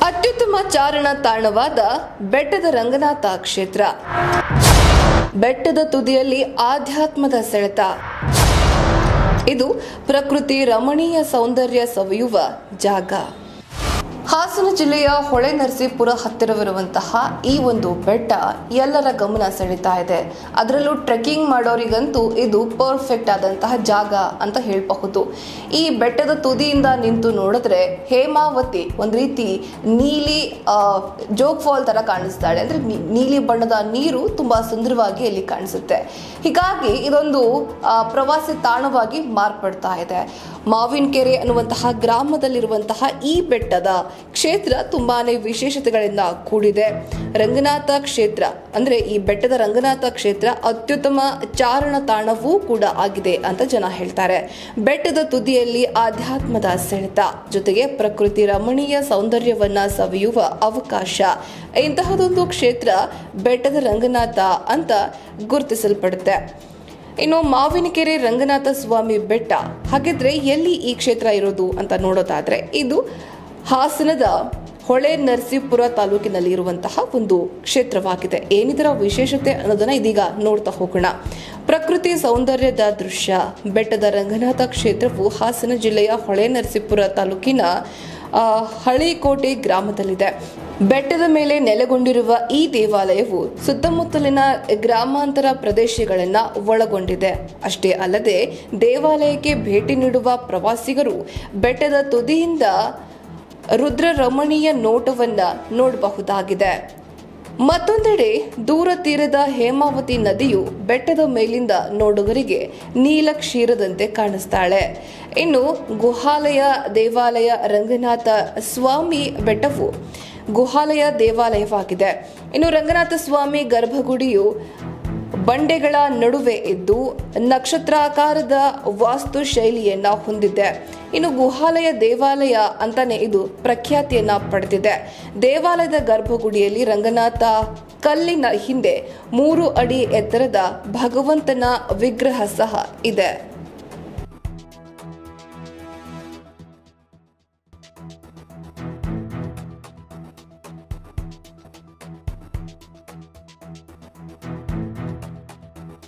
ಅತ್ಯುತ್ತಮ ಚಾರಣ ತಾಣವಾದ ಬೆಟ್ಟದ ರಂಗನಾಥ ಕ್ಷೇತ್ರ ಬೆಟ್ಟದ ತುದಿಯಲ್ಲಿ ಆಧ್ಯಾತ್ಮದ ಸೆಳೆತ ಇದು ಪ್ರಕೃತಿ ರಮಣೀಯ ಸೌಂದರ್ಯ ಸವಿಯುವ ಜಾಗ ಹಾಸನ ಜಿಲ್ಲೆಯ ಹೊಳೆ ನರಸೀಪುರ ಹತ್ತಿರವಿರುವಂತಹ ಈ ಒಂದು ಬೆಟ್ಟ ಎಲ್ಲರ ಗಮನ ಸೆಳೀತಾ ಇದೆ ಅದರಲ್ಲೂ ಟ್ರೆಕ್ಕಿಂಗ್ ಮಾಡೋರಿಗಂತೂ ಇದು ಪರ್ಫೆಕ್ಟ್ ಆದಂತಹ ಜಾಗ ಅಂತ ಹೇಳಬಹುದು ಈ ಬೆಟ್ಟದ ತುದಿಯಿಂದ ನಿಂತು ನೋಡಿದ್ರೆ ಹೇಮಾವತಿ ಒಂದು ರೀತಿ ನೀಲಿ ಆ, ಜೋಗ್ ಫಾಲ್ ತರ ಕಾಣಿಸ್ತಾಳೆ ಅಂದ್ರೆ ನೀ- ನೀಲಿ ಬಣ್ಣದ ನೀರು ತುಂಬಾ ಸುಂದರವಾಗಿ ಅಲ್ಲಿ ಕಾಣಿಸುತ್ತೆ ಹೀಗಾಗಿ ಇದೊಂದು ಆ, ಪ್ರವಾಸಿ ತಾಣವಾಗಿ ಮಾರ್ಪಡ್ತಾ ಇದೆ ಮಾವಿನಕೆರೆ ಅನ್ನುವಂತಹ ಗ್ರಾಮದಲ್ಲಿರುವಂತಹ ಈ ಬೆಟ್ಟದ ಕ್ಷೇತ್ರ ತುಂಬಾನೇ ವಿಶೇಷತೆಗಳಿಂದ ಕೂಡಿದೆ ರಂಗನಾಥ ಕ್ಷೇತ್ರ ಅಂದ್ರೆ ಈ ಬೆಟ್ಟದ ರಂಗನಾಥ ಕ್ಷೇತ್ರ ಅತ್ಯುತ್ತಮ ಚಾರಣ ತಾಣವೂ ಕೂಡ ಆಗಿದೆ ಅಂತ ಜನ ಹೇಳ್ತಾರೆ ಬೆಟ್ಟದ ತುದಿಯಲ್ಲಿ ಆಧ್ಯಾತ್ಮದ ಸೆಳೆತ ಜೊತೆಗೆ ಪ್ರಕೃತಿ ರಮಣೀಯ ಸೌಂದರ್ಯವನ್ನ ಸವಿಯುವ ಅವಕಾಶ ಇಂತಹದೊಂದು ಕ್ಷೇತ್ರ ಬೆಟ್ಟದ ರಂಗನಾಥ ಅಂತ ಗುರುತಿಸಲ್ಪಡುತ್ತೆ ಇನ್ನು ಮಾವಿನಕೆರೆ ರಂಗನಾಥ ಸ್ವಾಮಿ ಬೆಟ್ಟ ಹಾಗಿದ್ರೆ ಎಲ್ಲಿ ಈ ಕ್ಷೇತ್ರ ಇರೋದು ಅಂತ ನೋಡೋದಾದ್ರೆ ಇದು ಹಾಸನದ ಹೊಳೆ ನರಸೀಪುರ ತಾಲೂಕಿನಲ್ಲಿ ಇರುವಂತಹ ಒಂದು ಕ್ಷೇತ್ರವಾಗಿದೆ ಏನಿದರ ವಿಶೇಷತೆ ಅನ್ನೋದನ್ನ ಇದೀಗ ನೋಡ್ತಾ ಹೋಗೋಣ ಪ್ರಕೃತಿ ಸೌಂದರ್ಯದ ದೃಶ್ಯ ಬೆಟ್ಟದ ರಂಗನಾಥ ಕ್ಷೇತ್ರವು ಹಾಸನ ಜಿಲ್ಲೆಯ ಹೊಳೆ ನರಸೀಪುರ ತಾಲೂಕಿನ ಆ, ಹಳಿಕೋಟೆ ಗ್ರಾಮದಲ್ಲಿದೆ ಬೆಟ್ಟದ ಮೇಲೆ ನೆಲೆಗೊಂಡಿರುವ ಈ ದೇವಾಲಯವು ಸುತ್ತಮುತ್ತಲಿನ ಗ್ರಾಮಾಂತರ ಪ್ರದೇಶಗಳನ್ನ ಒಳಗೊಂಡಿದೆ ಅಷ್ಟೇ ಅಲ್ಲದೆ ದೇವಾಲಯಕ್ಕೆ ಭೇಟಿ ನೀಡುವ ಪ್ರವಾಸಿಗರು ಬೆಟ್ಟದ ತುದಿಯಿಂದ ರುದ್ರ ರಮಣೀಯ ನೋಟವನ್ನ ನೋಡಬಹುದಾಗಿದೆ ಮತ್ತೊಂದೆಡೆ ದೂರ ತೀರದ ಹೇಮಾವತಿ ನದಿಯು ಬೆಟ್ಟದ ಮೇಲಿಂದ ನೋಡುಗರಿಗೆ ನೀಲ ಕ್ಷೀರದಂತೆ ಕಾಣಿಸ್ತಾಳೆ ಇನ್ನು ಗುಹಾಲಯ ದೇವಾಲಯ ರಂಗನಾಥ ಸ್ವಾಮಿ ಬೆಟ್ಟವು ಗುಹಾಲಯ ದೇವಾಲಯವಾಗಿದೆ ಇನ್ನು ರಂಗನಾಥ ಸ್ವಾಮಿ ಗರ್ಭಗುಡಿಯು ಬಂಡೆಗಳ ನಡುವೆ ಇದ್ದು ನಕ್ಷತ್ರಾಕಾರದ ವಾಸ್ತು ಶೈಲಿಯನ್ನ ಹೊಂದಿದೆ ಇನ್ನು ಗುಹಾಲಯ ದೇವಾಲಯ ಅಂತಾನೆ ಇದು ಪ್ರಖ್ಯಾತಿಯನ್ನ ಪಡೆದಿದೆ ದೇವಾಲಯದ ಗರ್ಭಗುಡಿಯಲ್ಲಿ ರಂಗನಾಥ ಕಲ್ಲಿನ ಹಿಂದೆ ಮೂರು ಅಡಿ ಎತ್ತರದ ಭಗವಂತನ ವಿಗ್ರಹ ಸಹ ಇದೆ